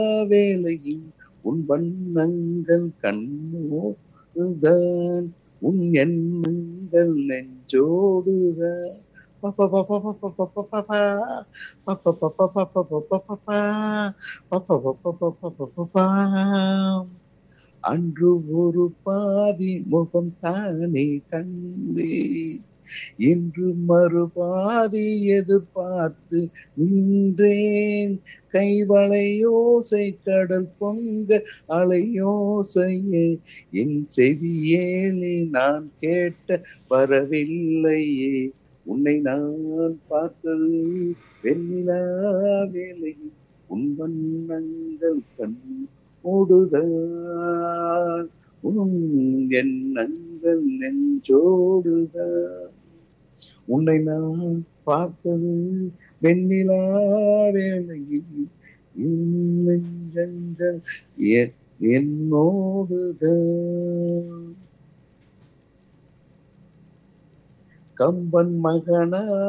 வேளையில் உன் வண்ணங்கள் கண்ணோடுதான் உன் எண்ணங்கள் நெஞ்சோடுதான் அன்று ஒரு பாதி முகம் தானே கண்டே இன்று மறுபாதி எதிர்பார்த்து நின்றேன் கைவளையோசை கடல் பொங்க அலையோசையே என் செவியேலே நான் கேட்ட வரவில்லையே உன்னை நான் பார்த்தது வெண்ணிலா வேலை உன் வண்ணங்கள் கண் ஓடுதான் உன் எண்ணங்கள் நெஞ்சோடுதான் உன்னை நான் பார்த்தது வெண்ணிலா வேளையில் என் நெஞ்சங்கள் என்- என்னோடுதான் கம்பன் மகனா